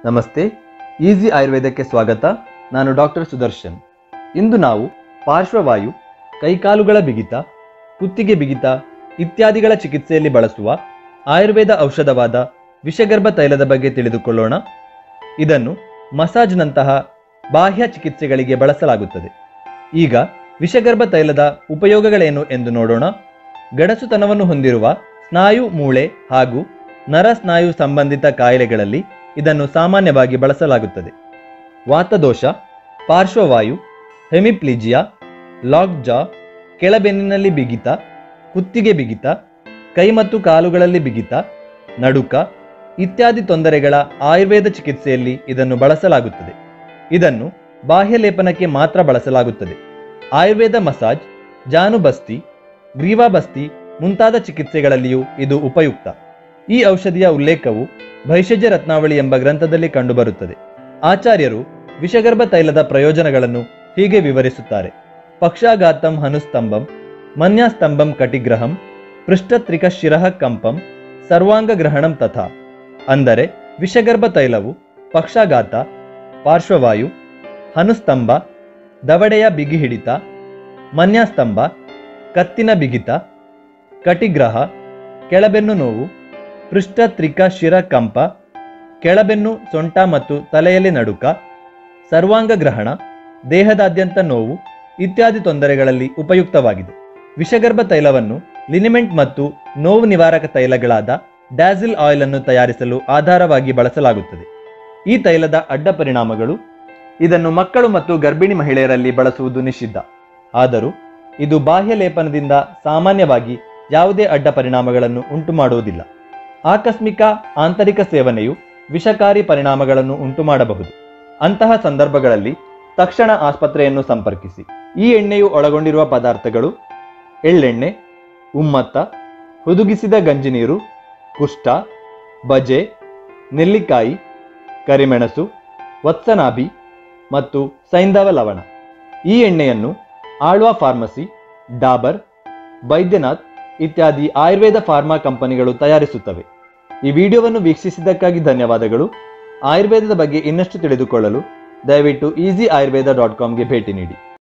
ನಮಸ್ತೆ ಈಸಿ ಆಯುರ್ವೇದಕ್ಕೆ ಸ್ವಾಗತ ನಾನು ಡಾಕ್ಟರ್ ಸುದರ್ಶನ್ ಇಂದು ನಾವು ಪಾರ್ಶ್ವವಾಯು ಕೈಕಾಲುಗಳ ಬಿಗಿತ ಕುತ್ತಿಗೆ ಬಿಗಿತ ಇತ್ಯಾದಿಗಳ ಚಿಕಿತ್ಸೆಯಲ್ಲಿ ಬಳಸುವ ಆಯುರ್ವೇದ ಔಷಧವಾದ ವಿಷಗರ್ಭ ತೈಲದ ಬಗ್ಗೆ ತಿಳಿದುಕೊಳ್ಳೋಣ ಇದನ್ನು ಮಸಾಜ್ನಂತಹ ಬಾಹ್ಯ ಚಿಕಿತ್ಸೆಗಳಿಗೆ ಬಳಸಲಾಗುತ್ತದೆ ಈಗ ವಿಷಗರ್ಭ ತೈಲದ ಉಪಯೋಗಗಳೇನು ಎಂದು ನೋಡೋಣ ಗಡಸುತನವನ್ನು ಹೊಂದಿರುವ ಸ್ನಾಯು ಮೂಳೆ ಹಾಗೂ ನರ ಸ್ನಾಯು ಸಂಬಂಧಿತ ಕಾಯಿಲೆಗಳಲ್ಲಿ ಇದನ್ನು ಸಾಮಾನ್ಯವಾಗಿ ಬಳಸಲಾಗುತ್ತದೆ ವಾತದೋಷ ಪಾರ್ಶ್ವವಾಯು ಹೆಮಿಪ್ಲಿಜಿಯಾ ಲಾಕ್ ಜಾ ಕೆಳಬೆನ್ನಿನಲ್ಲಿ ಬಿಗಿತ ಕುತ್ತಿಗೆ ಬಿಗಿತ ಕೈ ಮತ್ತು ಕಾಲುಗಳಲ್ಲಿ ಬಿಗಿತ ನಡುಕ ಇತ್ಯಾದಿ ತೊಂದರೆಗಳ ಆಯುರ್ವೇದ ಚಿಕಿತ್ಸೆಯಲ್ಲಿ ಇದನ್ನು ಬಳಸಲಾಗುತ್ತದೆ ಇದನ್ನು ಬಾಹ್ಯ ಲೇಪನಕ್ಕೆ ಮಾತ್ರ ಬಳಸಲಾಗುತ್ತದೆ ಆಯುರ್ವೇದ ಮಸಾಜ್ ಜಾನುಬಸ್ತಿ ಗ್ರೀವಾಬಸ್ತಿ ಮುಂತಾದ ಚಿಕಿತ್ಸೆಗಳಲ್ಲಿಯೂ ಇದು ಉಪಯುಕ್ತ ಈ ಔಷಧಿಯ ಉಲ್ಲೇಖವು ಭೈಷಜ್ಯ ರತ್ನಾವಳಿ ಎಂಬ ಗ್ರಂಥದಲ್ಲಿ ಕಂಡುಬರುತ್ತದೆ ಆಚಾರ್ಯರು ವಿಷಗರ್ಭ ತೈಲದ ಪ್ರಯೋಜನಗಳನ್ನು ಹೀಗೆ ವಿವರಿಸುತ್ತಾರೆ ಪಕ್ಷಾಘಾತಂ ಹನುಸ್ತಂಭಂ ಮನ್ಯಾಸ್ತಂಭಂ ಕಟಿಗ್ರಹಂ ಪೃಷ್ಠತ್ರಿಕ ಶಿರಃ ಕಂಪಂ ಸರ್ವಾಂಗ ಗ್ರಹಣಂ ತಥಾ ಅಂದರೆ ವಿಷಗರ್ಭ ತೈಲವು ಪಕ್ಷಾಘಾತ ಪಾರ್ಶ್ವವಾಯು ಹನುಸ್ತಂಭ ದವಡೆಯ ಬಿಗಿ ಹಿಡಿತ ಮನ್ಯಾಸ್ತಂಭ ಕತ್ತಿನ ಬಿಗಿತ ಕಟಿಗ್ರಹ ಕೆಳಬೆನ್ನು ನೋವು ಪೃಷ್ಠತ್ರಿಕ ಶಿರ ಕಂಪ ಕೆಳಬೆನ್ನು ಸೊಂಟ ಮತ್ತು ತಲೆಯಲ್ಲಿ ನಡುಕ ಸರ್ವಾಂಗ ಗ್ರಹಣ ದೇಹದಾದ್ಯಂತ ನೋವು ಇತ್ಯಾದಿ ತೊಂದರೆಗಳಲ್ಲಿ ಉಪಯುಕ್ತವಾಗಿದೆ ವಿಷಗರ್ಭ ತೈಲವನ್ನು ಲಿನಿಮೆಂಟ್ ಮತ್ತು ನೋವು ನಿವಾರಕ ತೈಲಗಳಾದ ಡ್ಯಾಸಿಲ್ ಆಯಿಲ್ ಅನ್ನು ತಯಾರಿಸಲು ಆಧಾರವಾಗಿ ಬಳಸಲಾಗುತ್ತದೆ ಈ ತೈಲದ ಅಡ್ಡ ಪರಿಣಾಮಗಳು ಇದನ್ನು ಮಕ್ಕಳು ಮತ್ತು ಗರ್ಭಿಣಿ ಮಹಿಳೆಯರಲ್ಲಿ ಬಳಸುವುದು ನಿಷಿದ್ಧ ಆದರೂ ಇದು ಬಾಹ್ಯ ಲೇಪನದಿಂದ ಸಾಮಾನ್ಯವಾಗಿ ಯಾವುದೇ ಅಡ್ಡ ಪರಿಣಾಮಗಳನ್ನು ಉಂಟು ಮಾಡುವುದಿಲ್ಲ ಆಕಸ್ಮಿಕ ಆಂತರಿಕ ಸೇವನೆಯು ವಿಷಕಾರಿ ಪರಿಣಾಮಗಳನ್ನು ಉಂಟು ಮಾಡಬಹುದು ಅಂತಹ ಸಂದರ್ಭಗಳಲ್ಲಿ ತಕ್ಷಣ ಆಸ್ಪತ್ರೆಯನ್ನು ಸಂಪರ್ಕಿಸಿ ಈ ಎಣ್ಣೆಯು ಒಳಗೊಂಡಿರುವ ಪದಾರ್ಥಗಳು ಎಳ್ಳೆಣ್ಣೆ ಉಮ್ಮತ್ತ ಹುದುಗಿಸಿದ ಗಂಜಿನೀರು ಕುಷ್ಠ ಬಜೆ ನೆಲ್ಲಿಕಾಯಿ ಕರಿಮೆಣಸು ವತ್ಸನಾಭಿ ಮತ್ತು ಸೈಂಧವ ಲವಣ ಈ ಎಣ್ಣೆಯನ್ನು ಆಳ್ವಾ ಫಾರ್ಮಸಿ ಡಾಬರ್ ಬೈದ್ಯನಾಥ್ ಇತ್ಯಾದಿ ಆಯುರ್ವೇದ ಫಾರ್ಮಾ ಕಂಪನಿಗಳು ತಯಾರಿಸುತ್ತವೆ ಈ ವಿಡಿಯೋವನ್ನು ವೀಕ್ಷಿಸಿದ್ದಕ್ಕಾಗಿ ಧನ್ಯವಾದಗಳು ಆಯುರ್ವೇದದ ಬಗ್ಗೆ ಇನ್ನಷ್ಟು ತಿಳಿದುಕೊಳ್ಳಲು ದಯವಿಟ್ಟು ಈಸಿ ಆಯುರ್ವೇದ ಡಾಟ್ ಕಾಮ್ಗೆ ಭೇಟಿ ನೀಡಿ